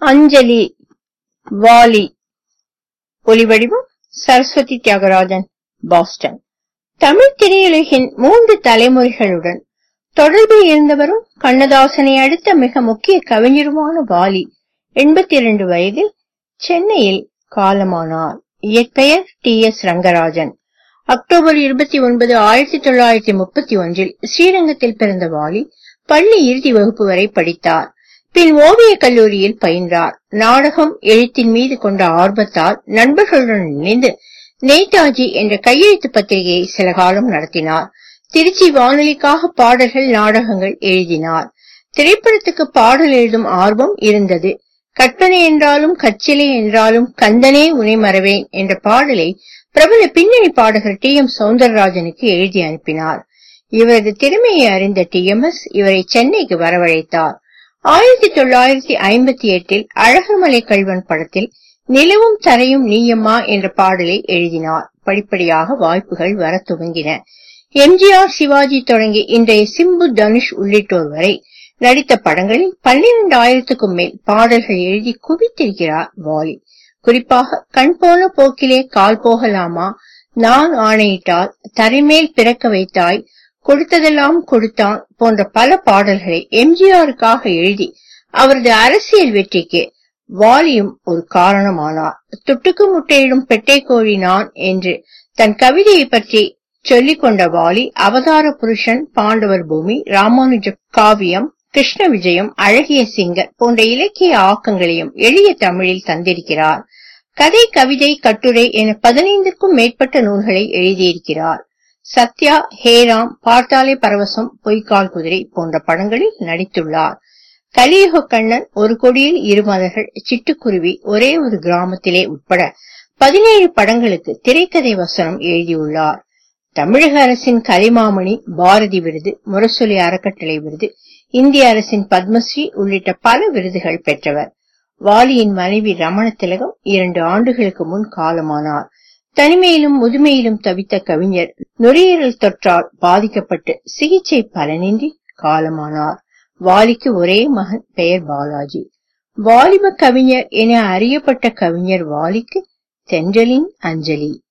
அஞ்சலி வாலி ஒலிவடிவம் சரஸ்வதி தியாகராஜன் பாஸ்டன் தமிழ் திரையுலகின் மூன்று தலைமுறைகளுடன் தொடர்பில் இருந்தவரும் கண்ணதாசனை அடுத்த மிக முக்கிய கவிஞருமான வாலி எண்பத்தி இரண்டு வயதில் சென்னையில் காலமானார் இயற்பெயர் டி எஸ் ரங்கராஜன் அக்டோபர் இருபத்தி ஒன்பது ஆயிரத்தி தொள்ளாயிரத்தி முப்பத்தி ஒன்றில் ஸ்ரீரங்கத்தில் பிறந்த வாலி பள்ளி இறுதி வகுப்பு வரை படித்தார் பின் ஓவியக் கல்லூரியில் பயின்றார் நாடகம் எழுத்தின் மீது கொண்ட ஆர்வத்தால் நண்பர்களுடன் இணைந்து நேதாஜி என்ற கையெழுத்து பத்திரிகையை சில காலம் நடத்தினார் திருச்சி வானொலிக்காக பாடல்கள் நாடகங்கள் எழுதினார் திரைப்படத்துக்கு பாடல் எழுதும் ஆர்வம் இருந்தது கற்பனை என்றாலும் கச்சிலை என்றாலும் கந்தனே உனை மறவேன் என்ற பாடலை பிரபல பின்னணி பாடகர் டி எம் சவுந்தரராஜனுக்கு எழுதி அனுப்பினார் இவரது திறமையை அறிந்த டி எம் எஸ் இவரை சென்னைக்கு வரவழைத்தார் ஆயிரத்தி தொள்ளாயிரத்தி ஐம்பத்தி எட்டில் அழகர்மலை கல்வன் படத்தில் நிலவும் தரையும் நீயம்மா என்ற பாடலை எழுதினார் படிப்படியாக வாய்ப்புகள் வர துவங்கின எம்ஜிஆர் சிவாஜி தொடங்கி இன்றைய சிம்பு தனுஷ் உள்ளிட்டோர் வரை நடித்த படங்களில் பன்னிரண்டாயிரத்துக்கும் மேல் பாடல்கள் எழுதி குவித்திருக்கிறார் வாலி குறிப்பாக கண் போன போக்கிலே கால் போகலாமா நான் ஆணையிட்டால் தரைமேல் பிறக்க வைத்தாய் கொடுத்ததெல்லாம் கொடுத்தான் போன்ற பல பாடல்களை எம்ஜிஆருக்காக எழுதி அவரது அரசியல் வெற்றிக்கு வாலியும் ஒரு காரணமானார் துட்டுக்கு முட்டையிடும் பெட்டை கோழி நான் என்று தன் கவிதையை பற்றி சொல்லிக் கொண்ட வாலி அவதார புருஷன் பாண்டவர் பூமி ராமானுஜ காவியம் கிருஷ்ண விஜயம் அழகிய சிங்கர் போன்ற இலக்கிய ஆக்கங்களையும் எளிய தமிழில் தந்திருக்கிறார் கதை கவிதை கட்டுரை என பதினைந்துக்கும் மேற்பட்ட நூல்களை எழுதியிருக்கிறார் சத்யா ஹேராம் பார்த்தாலே பரவசம் பொய்க்கால் குதிரை போன்ற படங்களில் நடித்துள்ளார் கலியுக கண்ணன் ஒரு கொடியில் இரு மலர்கள் சிட்டுக்குருவி ஒரே ஒரு கிராமத்திலே உட்பட பதினேழு படங்களுக்கு திரைக்கதை வசனம் எழுதியுள்ளார் தமிழக அரசின் கலைமாமணி பாரதி விருது முரசொலி அறக்கட்டளை விருது இந்திய அரசின் பத்மஸ்ரீ உள்ளிட்ட பல விருதுகள் பெற்றவர் வாலியின் மனைவி ரமண திலகம் இரண்டு ஆண்டுகளுக்கு முன் காலமானார் தனிமையிலும் முதுமையிலும் தவித்த கவிஞர் நுரையீரல் தொற்றால் பாதிக்கப்பட்டு சிகிச்சை பலனின்றி காலமானார் வாலிக்கு ஒரே மகன் பெயர் பாலாஜி வாலிப கவிஞர் என அறியப்பட்ட கவிஞர் வாலிக்கு தென்றலின் அஞ்சலி